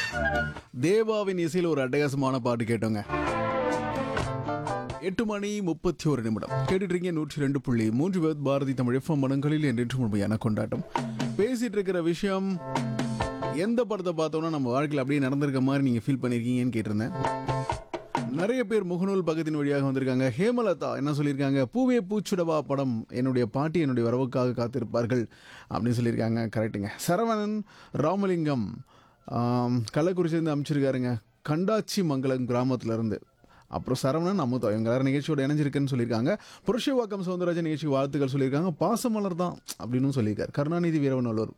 தேவாவின் இசையில் ஒரு அட்டகாசமான பாட்டு கேட்டோங்க எட்டு மணி முப்பத்தி ஒரு நிமிடம் கேட்டுட்டு நூற்றி ரெண்டு புள்ளி மூன்று வேத் பாரதி தமிழ் எஃப்எம் மனங்களில் என்றென்று முழுமையான கொண்டாட்டம் பேசிட்டு இருக்கிற விஷயம் எந்த படத்தை பார்த்தோன்னா நம்ம வாழ்க்கையில் அப்படியே நடந்திருக்க மாதிரி நீங்கள் ஃபீல் பண்ணியிருக்கீங்கன்னு கேட்டிருந்தேன் நிறைய பேர் முகநூல் பக்கத்தின் வழியாக வந்திருக்காங்க ஹேமலதா என்ன சொல்லியிருக்காங்க பூவே பூச்சுடவா படம் என்னுடைய பாட்டி என்னுடைய வரவுக்காக காத்திருப்பார்கள் அப்படின்னு சொல்லியிருக்காங்க கரெக்டுங்க சரவணன் ராமலிங்கம் ஆம், கள்ளக்குறிச்சியிலேருந்து அமைச்சிருக்காருங்க கண்டாச்சி மங்கலம் கிராமத்துல-இருந்து அப்புறம் சரவணன் அமுதா இவங்க எல்லாரும் நிகழ்ச்சியோட இணைஞ்சிருக்குன்னு சொல்லியிருக்காங்க புருஷவாக்கம் சவுந்தரராஜன் நிகழ்ச்சி வாழ்த்துக்கள் சொல்லியிருக்காங்க பாசமலர் தான் அப்படின்னு சொல்லியிருக்காரு கருணாநிதி வீரவநல்லூர்